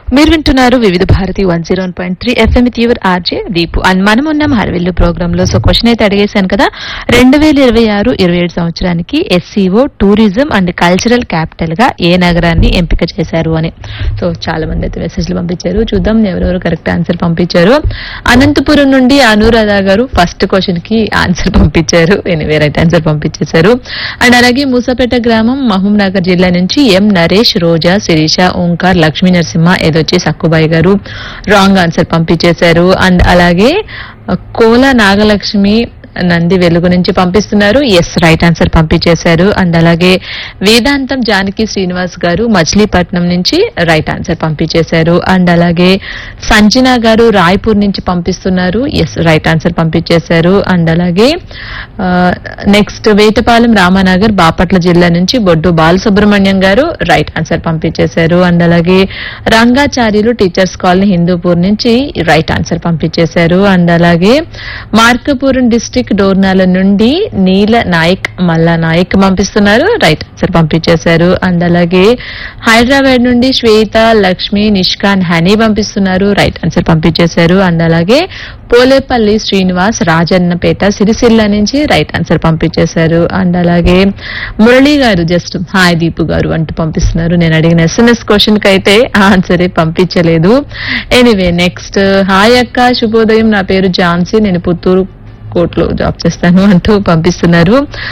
మీరు వింటున్నారు Vividh Bharati one zero point three FM with your RJ Deepu and మనం ఉన్నాం హరవిల్లు ప్రోగ్రామ్ లో సో క్వశ్చన్ అయితే అడిగేశాను కదా రెండు వేల ఇరవై ఆరు ఇరవై ఏడు సంవత్సరానికి SCO tourism and cultural capital గా ఏ నగరాన్ని ఎంపిక చేశారు అని సో చాలా మంది అయితే మెసేజ్లు పంపించారు చూద్దాం ఎవరెవరు కరెక్ట్ ఆన్సర్ పంపించారు అనంతపురం నుండి అనురాధ గారు ఫస్ట్ క్వశ్చన్ కి ఆన్సర్ పంపించారు ఎనివే రైట్ ఆన్సర్ పంపించేశారు అండ్ అలాగే మూసాపేట గ్రామం మహబూబ్ నగర్ జిల్లా నుంచి ఎం నరేష్ రోజా శిరీష ఓంకార్ లక్ష్మీ నరసింహ ఏదొచ్చి సక్కుబాయి గారు రాంగ్ ఆన్సర్ పంపించేశారు అండ్ అలాగే ఆ, కోల నాగలక్ష్మి నంది వెలుగు నుంచి పంపిస్తున్నారు ఎస్ రైట్ ఆన్సర్ పంపించేశారు అండ్ అలాగే వేదాంతం జానకి శ్రీనివాస్ గారు మచిలీపట్నం నుంచి రైట్ ఆన్సర్ పంపించేశారు అండ్ అలాగే సంజన గారు రాయ్పూర్ నుంచి పంపిస్తున్నారు ఎస్ రైట్ ఆన్సర్ పంపించేశారు అండ్ అలాగే నెక్స్ట్ వేటపాలెం రామానగర్ బాపట్ల జిల్లా నుంచి బొడ్డు బాలసుబ్రహ్మణ్యం గారు రైట్ ఆన్సర్ పంపించేశారు అండ్ అలాగే రంగాచార్యులు టీచర్స్ కాలనీ హిందూపూర్ నుంచి రైట్ ఆన్సర్ పంపించేశారు అండ్ అలాగే మార్కపురం డిస్టిక్ డోర్నాల నుండి నీల నాయక్ మల్లా నాయక్ పంపిస్తున్నారు రైట్ ఆన్సర్ పంపించేశారు అండ్ అలాగే హైదరాబాద్ నుండి శ్వేత లక్ష్మి నిష్కాన్ హనీ పంపిస్తున్నారు రైట్ ఆన్సర్ పంపించేశారు అండ్ అలాగే పోలేపల్లి శ్రీనివాస్ రాజన్నపేట సిరిసిల్ల నుంచి రైట్ ఆన్సర్ పంపించేశారు అండ్ అలాగే మురళి గారు జస్ట్ హాయ్ దీపు గారు అంటూ పంపిస్తున్నారు నేను అడిగిన ఎస్ఎంఎస్ క్వశ్చన్ కి అయితే ఆన్సరే పంపించలేదు ఎనీవే నెక్స్ట్ హాయ్ అక్క శుభోదయం నా పేరు ఝాన్సీ నేను పుత్తూరు కోర్టులో జాబ్ చేస్తాను అంటూ పంపిస్తున్నారు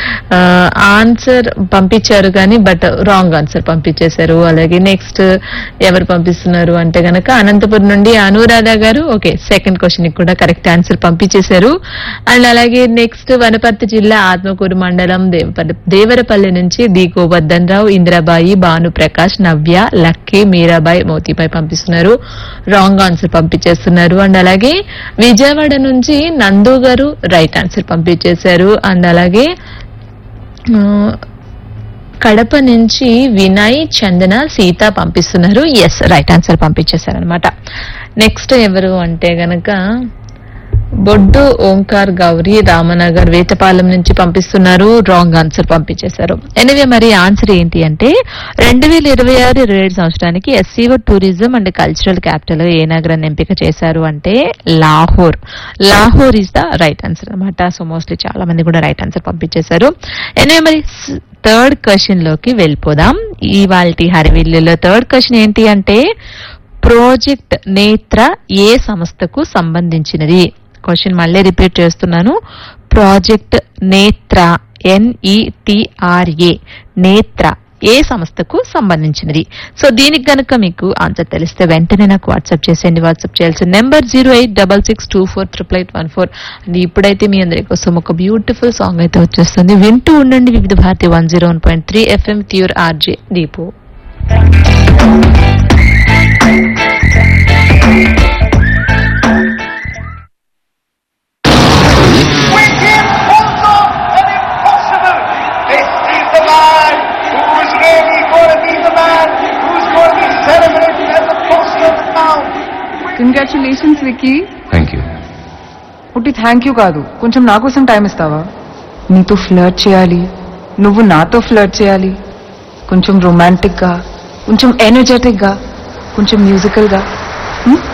ఆన్సర్ పంపించారు కానీ బట్ రాంగ్ ఆన్సర్ పంపించేశారు అలాగే నెక్స్ట్ ఎవరు పంపిస్తున్నారు అంటే గనక అనంతపురం నుండి అనురాధ గారు ఓకే సెకండ్ క్వశ్చన్ కూడా కరెక్ట్ ఆన్సర్ పంపించేశారు అండ్ అలాగే నెక్స్ట్ వనపర్తి జిల్లా ఆత్మకూరు మండలం దేవపల్లి దేవరపల్లి నుంచి డి గోవర్ధన్ రావు ఇందిరాబాయి భాను ప్రకాష్ నవ్య లక్కీ మీరాబాయి మోతీబాయి పంపిస్తున్నారు రాంగ్ ఆన్సర్ పంపించేస్తున్నారు అండ్ అలాగే విజయవాడ నుంచి నందు గారు రైట్ ఆన్సర్ పంపించేశారు అండ్ అలాగే ఆ, కడప నుంచి వినయ్ చందన సీత పంపిస్తున్నారు ఎస్ రైట్ ఆన్సర్ పంపించేశారు అనమాట నెక్స్ట్ ఎవరు అంటే గనక బొడ్డు ఓంకార్ గౌరీ రామనగర్ వేతపాలెం నుంచి పంపిస్తున్నారు రాంగ్ ఆన్సర్ పంపించేశారు ఎనివే మరి ఆన్సర్ ఏంటి అంటే రెండు వేల ఇరవై ఆరు ఇరవై ఏడు సంవత్సరానికి SCO tourism and cultural capital ఏ నగరాన్ని ఎంపిక చేశారు అంటే Lahore Lahore is the right answer అనమాట సో మోస్ట్లీ చాలా మంది కూడా రైట్ ఆన్సర్ పంపించేశారు ఎనివే మరి థర్డ్ క్వశ్చన్ లోకి వెళ్ళిపోదాం ఇవాల్టి హరివిల్లులో థర్డ్ క్వశ్చన్ ఏంటి అంటే ప్రాజెక్ట్ నేత్ర ఏ సంస్థకు సంబంధించినది క్వశ్చన్ మళ్ళీ రిపీట్ చేస్తున్నాను ప్రాజెక్ట్ నేత్ర ఎన్ఈటిఆర్ఏ నేత్ర ఏ సంస్థకు సంబంధించినది సో దీనికి గనుక మీకు ఆన్సర్ తెలిస్తే వెంటనే నాకు వాట్సాప్ చేసేయండి వాట్సాప్ చేయాల్సిన number zero eight double six two four triple eight one four and ఇప్పుడైతే మీ అందరి కోసం ఒక బ్యూటిఫుల్ సాంగ్ అయితే వచ్చేస్తుంది వింటూ ఉండండి Vividh Bharati one zero one point three FM your RJ Deepu With him also an impossible. This is the man who is really going to be the man who's going to be celebrated at the Boston Mount. Congratulations Vicky thank you ఒకటి thank you కాదు కొంచెం నా కోసం time ఇస్తావా నీతో flirt చేయాలి నువ్వు నాతో ఫ్లర్ట్ చేయాలి కొంచెం రొమాంటిక్ గా కొంచెం ఎనర్జెటిక్ గా కొంచెం మ్యూజికల్ గా